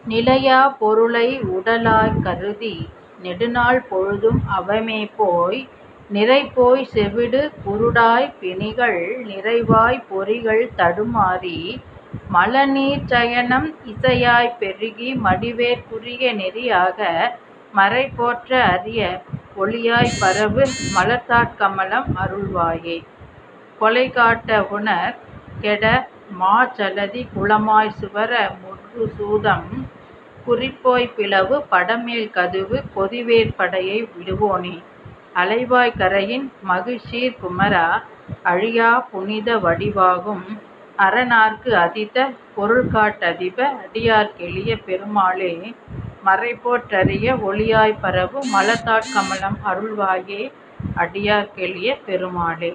நிலையாப் பொருளை உடலாகக் கருதி நெடுநாள் பொழுதும் அவமேபோய் நிரைபோய்ச் செவிடு குருடாய்ப் பிணிகள் நிறைவாய்ப் பொறிகள் தடுமாறி மலநீர்ச் சயனம் இசையாய்ப் பெருகி மடிவேற் குரிய நெறியாக மறைபோற்ற அரிய ஒளியாய்ப் பரவு மலர்த்தாட் கமலம் அருள்வாயே. கொலைகாட்ட வுணர் கெட மாசலதி குளமாய்ச் சுவர முதுசூதம் குறிப்போய்ப் பிளவு படமேல் கதுவு கொதிவேற் படையை விடுவோனே. அலைவாய் கரையின் மகிழ்சீர்க் குமரா அழியாப் புனித வடிவாகும் அரணார்க்கு அதித்த பொருள்காட் டதிப அடியார்க் கெளிய பெருமாளே மறைபோற் றரிய ஒளியாய்ப் பரவு மலர்த்தாட் கமலம் அருள்வாயே அடியார்க் கெளிய பெருமாளே.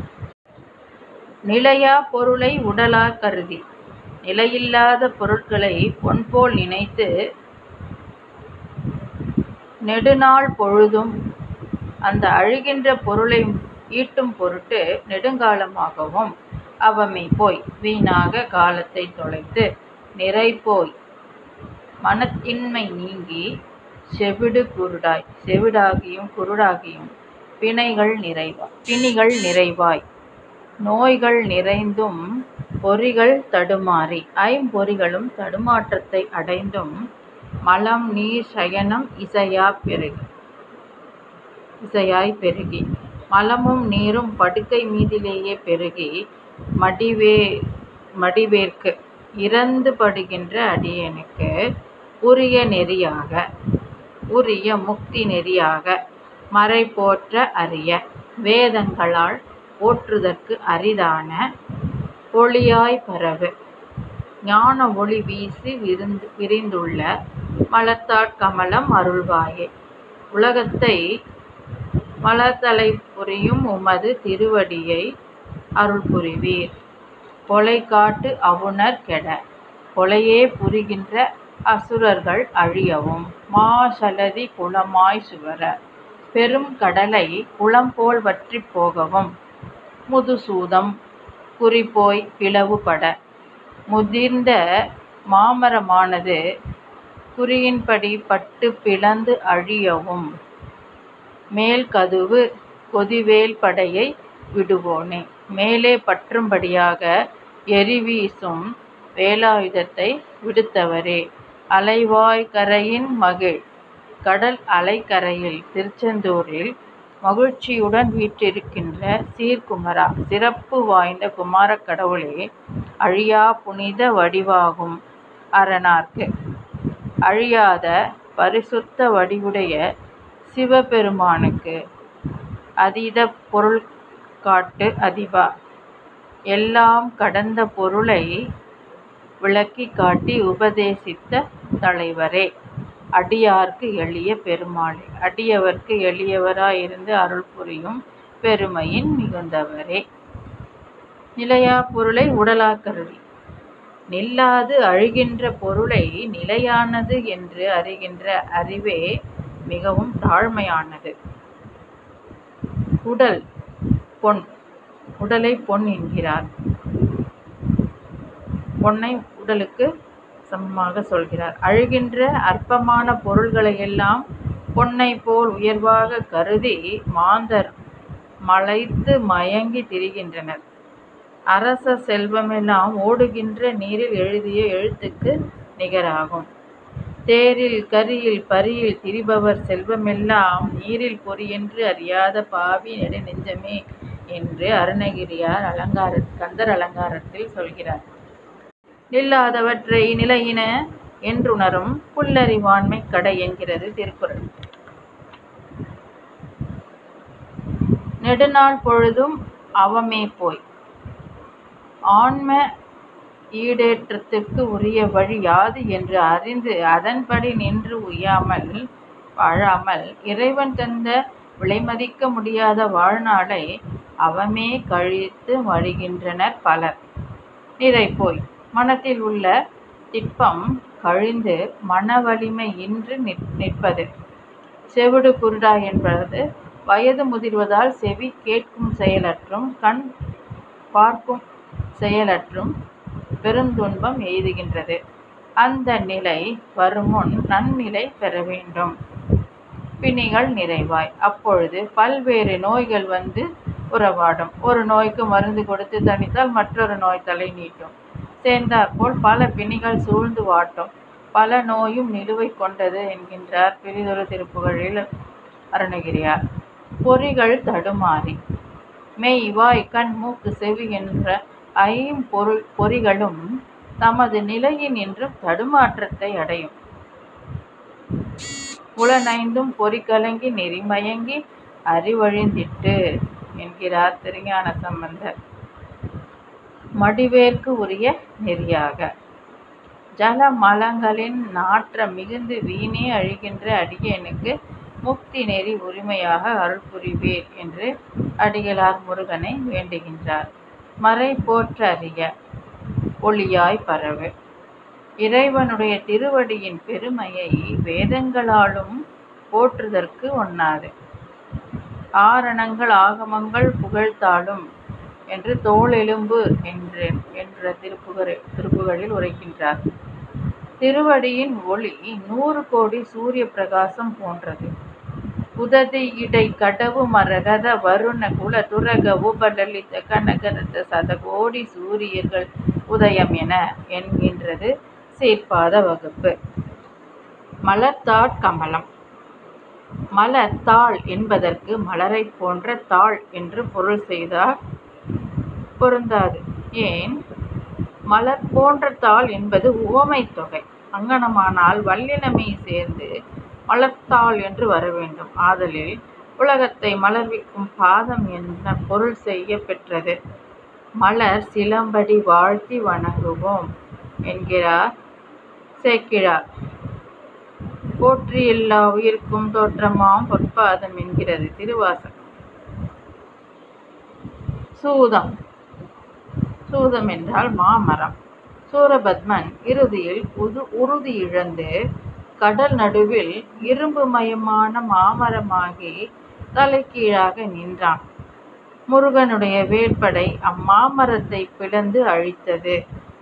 நிலையாப் பொருளை உடலாகக் கருதி நிலையில்லாத பொருள்களைப் பொன்போல் நினைத்து நெடுநாள் பொழுதும் அந்த அழிகின்ற பொருளை ஈட்டும் பொருட்டு நெடுங்காலமாகவும் அவமேபோய் வீணாகக் காலத்தைத் தொலைத்து நிரைபோய் மனத்திண்மை நீங்கிச் செவிடு குருடாய் செவிடாகியும் குருடாகியும் பிணிகள் நிறைவாய் நோய்கள் நிறைந்தும் பொறிகள் தடுமாறி ஐம்பொறிகளும் தடுமாற்றத்தை அடைந்தும் மலம்நீர்ச் சயனம் இசையாய்ப் பெருகி மலமும் நீரும் படுக்கை மீதிலே பெருகி மடிவேற்கு இரந்து படுகின்ற அடியேனுக்கு உரிய நெறியாக உரிய முக்தி நெறியாக மறைபோற்ற அரிய வேதங்களால் போற்றுதற்கு அரிதான ஒளியாய்ப் பரவு ஞான ஒளி வீசி விரிந்துள்ள மலர்த்தாட் கமலம் அருள்வாயே. உலகத்தை மலர்தலைப் புரியும் உமது திருவடியை அருள்புரிவீர் கொலைகாட்டு அவுணர் கெட கொலையே புரிகின்ற அசுரர்கள் அழியவும் மாசலதி குளமாய்ச் சுவர பெரும் கடலைக் குளம்போல் வற்றிப் போகவும் முதுசூதம் குறிபோய்ப் பிளவு பட முதிர்ந்த மாமர மானது குறியின்படி பட்டுப் பிளந்து அழியவும் மேல்கதுவு கொதிவேல் படையை விடுவோனே. மேலே பற்றும் படியாக எரிவீசும் வேலாயுதத்தை விடுத்தவரே அலைவாய் கரையின் மகிழ் கடல் அலைக் கரையில் திருச்செந்தூரில் மகிழ்ச்சியுடன் வீற்றிருக்கின்ற சீர்குமரா சிறப்பு வாய்ந்த குமாரக் கடவுளே அழியாப் புனித வடிவாகும் அரணார்க்கு அழியாத பரிசுத்த வடிவுடைய சிவபெருமானுக்கு அதீதப் பொருள்காட்டு அதிபா எல்லாம் கடந்த பொருளை விளக்கிக் காட்டி உபதேசித்த தலைவரே அடியார்க்கு எளிய பெருமாளே. அடியவர்க்கு எளியவராய் இருந்து அருள்புரியும் பெருமையின் மிகுந்தவரே. நிலையாப் பொருளை உடலாகக் கருதி நில்லாது அழிகின்ற பொருளை நிலையானது என்று அறிகின்ற அறிவே மிகவும் தாழ்மையானது. உடல் பொன் உடலைப் பொன் என்கிறார். பொன்னை உடலுக்குச் சமமாகச் சொல்கிறார். அழிகின்ற அற்பமான பொருள்களையெல்லாம் பொன்னைப்போல் உயர்வாகக் கருதி மாந்தர் மலைத்து மயங்கித் திரிகின்றனர். அரச செல்வமெல்லாம் ஓடுகின்ற நீரில் எழுதிய எழுத்துக்கு நிகராகும். தேரில் கரியில் பரியில் திரிபவர் செல்வமெல்லாம் நீரில் பொறியென்று அறியாத பாவி நெடுநெஞ்சமே என்று அருணகிரியார் கந்தர் அலங்காரத்தில் சொல்கிறார். நில்லாதவற்றை நிலையின என்றுணரும் புல்லறிவாண்மைக் கடை என்கிறது திருக்குறள். நெடுநாள் பொழுதும் அவமேபோய் ஆன்ம ஈடேற்றத்துக்கு உரிய வழி யாது என்று அறிந்து அதன்படி நின்று உய்யாமல் வாழாமல் இறைவன் தந்த விலைமதிக்க முடியாத வாழ்நாளை அவமே கழித்து மடிகின்றனர் பலர். நிரைபோய் மனத்தில் உள்ள திட்பம் கழிந்து மனவலிமை இன்றி நிற்பது. செவிடு குருடாய் என்பது வயது முதிர்வதால் செவி கேட்கும் செயலற்றும் கண் பார்க்கும் செயலற்றும் பெருந்துன்பம் எய்துகின்றது. அந்த நிலை வருமுன் நன்னிலை பெற வேண்டும் பிணிகள் நிறைவாய் அப்பொழுது பல்வேறு நோய்கள் வந்து உறவாடும் ஒரு நோய்க்கு மருந்து கொடுத்து தணித்தால் மற்றொரு நோய் தலை நீட்டும் சேர்ந்தாற்போல் பல பிணிகள் சூழ்ந்து வாட்டும் பல நோயும் நிலுவை கொண்டது என்கின்றார் பிரிதொரு திருப்புகழில் அருணகிரியார் பொறிகள் தடுமாறி மெய் வாய் கண் மூக்கு செவி என்ற ஐம்பொருள் பொறிகளும் தமது நிலையின் என்றும் தடுமாற்றத்தை அடையும் புலனைந்தும் பொறி கலங்கி நெறிமயங்கி அறிவழிந்திட்டு என்கிறார் திருஞான சம்பந்தர் மடிவேற்கு உரிய நெறியாக ஜல மலங்களின் நாற்றம் மிகுந்து வீணே அழிகின்ற அடியேனுக்கு முக்தி நெறி உரிமையாக அருள் புரிவீர் என்று அடிகளார் முருகனை வேண்டுகின்றார் மறை போற்ற அறிய ஒளியாய் பரவு இறைவனுடைய திருவடியின் பெருமையை வேதங்களாலும் போற்றுதற்கு ஒண்ணாது ஆரணங்கள் ஆகமங்கள் புகழ்த்தாலும் என்று தோளெலும்பு என்று என்ற திருப்புகழ் திருப்புகழில் உரைக்கின்றார் திருவடியின் ஒளி நூறு கோடி சூரிய பிரகாசம் போன்றது உததி இடை கடவு மரகத வருண குல துரக உபலலித கனகரத சதகோடி சூரியர்கள் உதயம் என என்கின்றது சீர்பாத வகுப்பு மலர்த்தாட் கமலம் மலர் தாள் என்பதற்கு மலரை போன்ற தாள் என்று பொருள் செய்தால் பொருந்தாது ஏன் மலர் போன்ற தாள் என்பது உவமை தொகை அங்கனமானால் வல்லினமை சேர்ந்து மலர்த்தாள் என்று வர வேண்டும் ஆதலில் உலகத்தை மலர்விக்கும் பாதம் என்ன பொருள் செய்ய பெற்றது மலர் சிலம்படி வாழ்த்தி வணங்குவோம் என்கிறார் சேக்கிழார் போற்றி எல்லா உயிர்க்கும் தோற்றமாம் பொற்பாதம் என்கிறது திருவாசகம் சூதம் சூதம் என்றால் மாமரம் சூரபத்மன் இறுதியில் உது உறுதி இழந்து கடல் நடுவில் இரும்பு மயமான மாமரமாகி தலைகீழாக நின்றான் முருகனுடைய வேட்படை அம்மாமரத்தை பிளந்து அழித்தது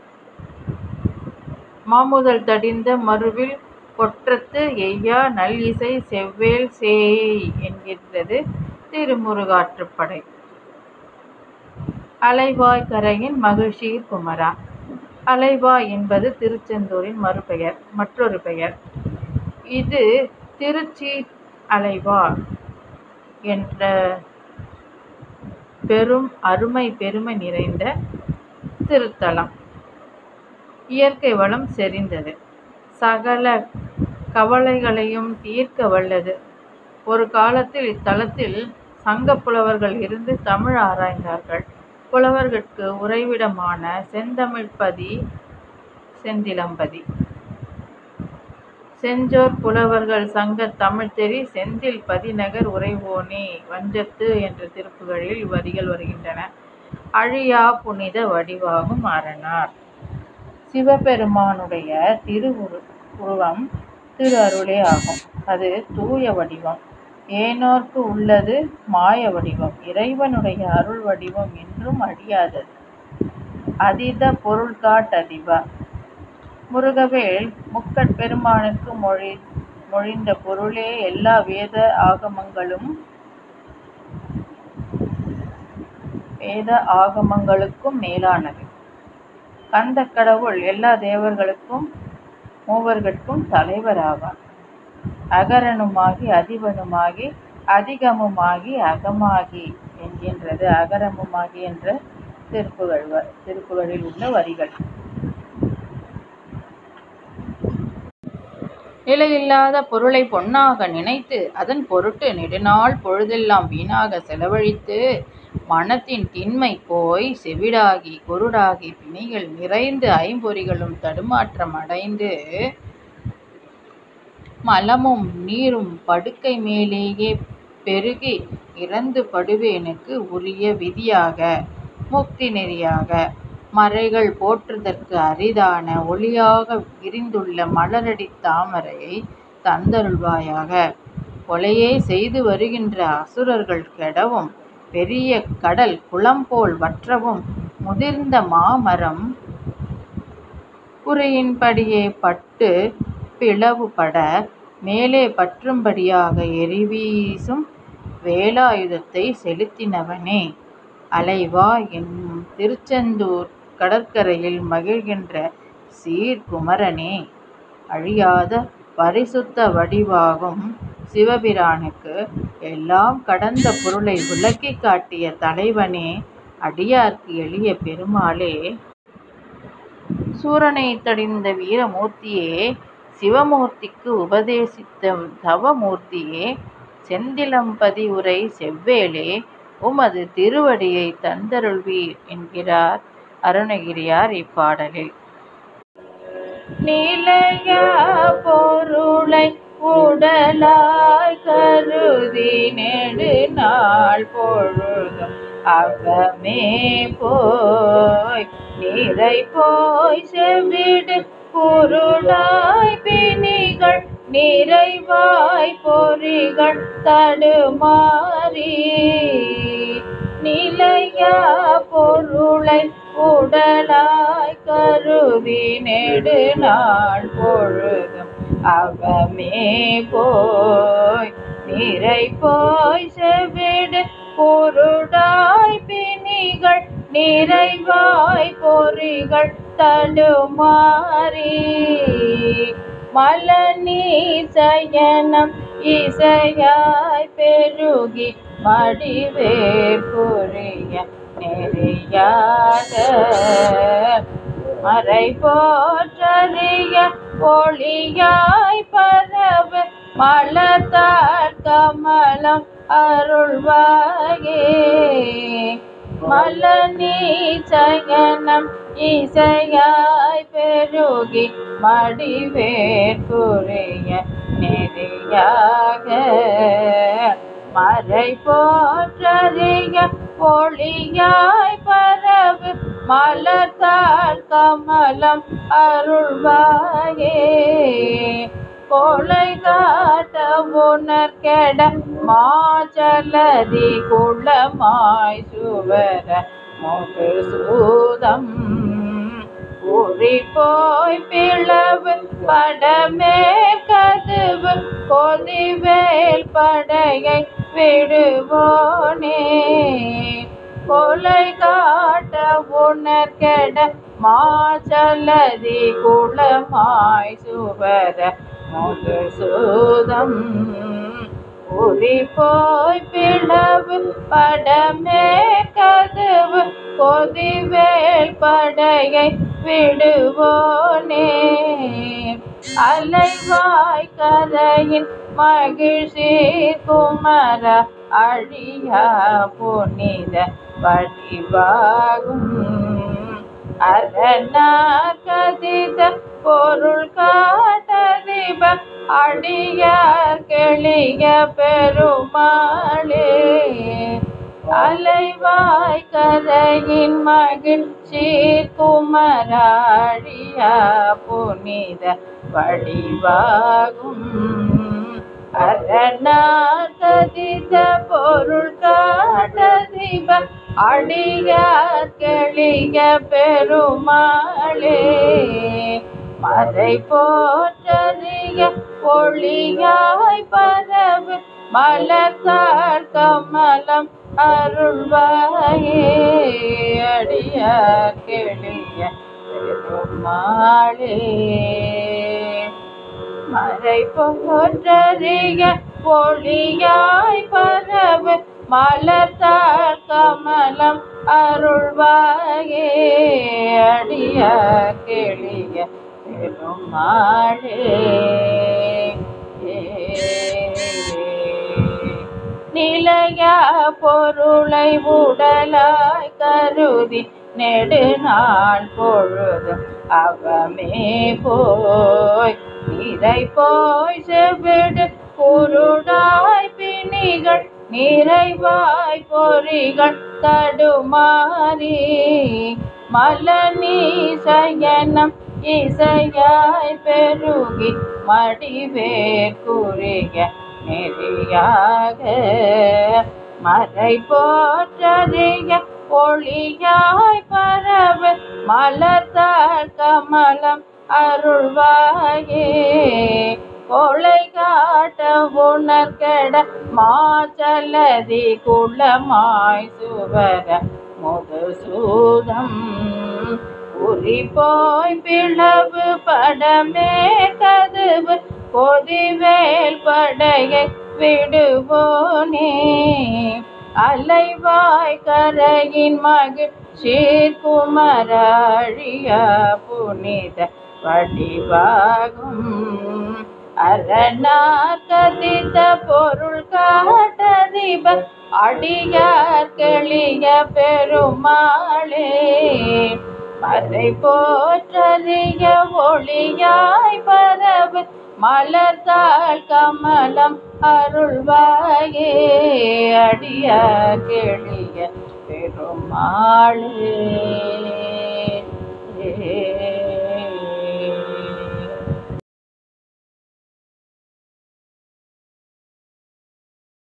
மாமுதல் தடிந்த மறுவில் கொற்றத்து எய்யா நல்லிசை செவ்வேல் சேய் என்கின்றது திருமுருகாற்றுப்படை அலைவாய் கரையின் மகிழ்ச்சியில் குமரா அலைவாய் என்பது திருச்செந்தூரின் மறுபெயர் மற்றொரு பெயர் இது திருச்சி அலைவா என்ற பெரும் அருமை பெருமை நிறைந்த திருத்தலம் இயற்கை வளம் செறிந்தது சகல கவலைகளையும் தீர்க்க வல்லது ஒரு காலத்தில் இத்தலத்தில் சங்க புலவர்கள் இருந்து தமிழ் ஆராய்ந்தார்கள் புலவர்கட்கு உறைவிடமான செந்தமிழ்ப்பதி செந்திலம்பதி செஞ்சோர் புலவர்கள் சங்க தமிழ் தெரி செந்தில் பதிநகர் உறைவோனே வஞ்சத்து என்ற திருப்புகழில் இவ்வரிகள் வருகின்றன அழியா புனித வடிவாகும் அரணார் சிவபெருமானுடைய திருவுரு உருவம் திரு அருளே ஆகும் அது தூய வடிவம் ஏனோர்க்கு உள்ளது மாய வடிவம் இறைவனுடைய அருள் வடிவம் என்றும் அழியாதது அதீத பொருள் காட்டதிபா முருகவேள் முக்கட் பெருமானுக்கு மொழி மொழிந்த பொருளே எல்லா வேத ஆகமங்களும் வேத ஆகமங்களுக்கும் மேலானது கந்த கடவுள் எல்லா தேவர்களுக்கும் மூவர்கட்கும் தலைவராவார் அகரனுமாகி அதிபனுமாகி அதிகமுமாகி அகமாகி என்கின்றது அகரமுமாகி என்ற திருப்புகழ் வ- திருப்புகழில் உள்ள வரிகள் நிலையில்லாத பொருளை பொன்னாக நினைத்து அதன் பொருட்டு நெடுநாள் பொழுதெல்லாம் வீணாக செலவழித்து மனத்தின் திண்மை போய் செவிடாகி குருடாகி பிணிகள் நிறைந்து ஐம்பொறிகளும் தடுமாற்றம் அடைந்து மலமும் நீரும் படுக்கை மேலேயே பெருகி இறந்து படுவேனுக்கு உரிய விதியாக முக்தி நெறியாக மறைகள் போற்றுதற்கு அரிதான ஒளியாக விரிந்துள்ள மலரடி தாமரையை தந்தருள்வாயாக கொலையே செய்து வருகின்ற அசுரர்கள் கெடவும் பெரிய கடல் குளம் போல் வற்றவும் முதிர்ந்த மாமரம் குறியின்படியே பட்டு பிளவுபட மேலே பற்றும்படியாக எரிவீசும் வேலாயுதத்தை செலுத்தினவனே அலைவா என்னும் திருச்செந்தூர் கடற்கரையில் மகிழ்கின்ற சீர்குமரனே அழியாத பரிசுத்த வடிவாகும் சிவபிரானுக்கு எல்லாம் கடந்த பொருளை விளக்கிக் காட்டிய தலைவனே அடியார்க்கு எளிய பெருமாளே சூரனை தடிந்த வீரமூர்த்தியே சிவமூர்த்திக்கு உபதேசித்த தவமூர்த்தியே செந்திலம்பதி உரை செவ்வேளே உமது திருவடியை தந்தருள்வீர் என்கிறார் அருணகிரியார் இப்பாடலில் நிலைய பொருளை உடலாய் கருதி நெடு நாள் பொழுதும் அவமே போய் நிறை போய் செவிடு குருடாய் பிணிகள் நிறைவாய் பொறிகள் தடுமாறி நிலைய பொருளை உடலாய் கருதி நெடு நாள் பொழுதும் அவமே போய் நிறை போய் செவிடு பொருடாய் பிணிகள் நிறைவாய் பொறிகள் தடுமாறி மலநீர் சயனம் இசையாய் பெருகி மடிவேர் புரிய நெறியாக மறை போற்றறிய ஒளியாய் பரவு மலத்தார் கமலம் அருள்வாயே மலநீ சயனம் இசையாய் பெருகி மடிவேர் புரிய நெறியாக மறை போற்றறிய ஒளியாய் பரவு மலர்த்தாள் கமலம் அருள்வாயே கொலை காட்ட உணர் கெட மாச்சலதி குளமாய் சுவர முகு சூதம் உரி போய் பிளவு படமே கதுவு கொதிவேல் படையை விடுவோனே கொலை காட்ட உணர் கெட மாச்சலதி குளமாய் சுவர முகு சூதம் உரி போய் பிளவு படமே கதவு கொதிவேல் படையை விடுவோனே அலைவாய் கரையின் மகிழ்ச்சி குமர அழியா புனித வடிவாகும் அரணார் கதித பொருள் காட்டதிப அடியார் கெளிய பெருமாளே அலைவாய் கரையின் மகிழ்ச்சி குமராழியா புனித வடிவாகும் அரணார் கதித பொருள் காட்டதிப அடியார் கெளிய பெருமாளே மறை போற்றறிய ஒளியாய் பரவு மலர்த்தாள் கமலம் அருள்வாயே அடியார் கெளிய பெருமாளே மறை போற்றறிய ஒளியாய் பரவு மலர்த்தாள் கமலம் அருள்வாயே அடிய கெளிய பெருமாளே நிலைய பொருளை உடலாய் கருதி நெடுநாள் பொழுதும் அவமே போய் நிறை போய் செவிடு குருடாய் பிணிகள் நிறைவாய் பொறிகள் தடுமாறி மலனி சயனம் இசையாய் பெருகி மடிவேர் குறிய நெறியாக மறை போற்றறிய ஒளியாய் பரவு மலர்த்தாள் கமலம் அருள்வாயே கொலை காட்ட உணர்கட மாச்சலதி குளமாய் சுவர முதுசூதம் உரி போய் பிளவு படமே கதவு பொதிவேல் படையை விடுவோனே அலைவாய் கரையின் மகிழ் சீர்குமராழிய புனித வடிவாகும் அரணார் கதித்த பொருள் காட்டதிப அடியார் கெளிய பெருமாளே மறை போற்றறிய ஒளியாய் பரவு மலர்த்தாள் கமலம் அருள்வாயே அடியார் கெளிய பெருமாளே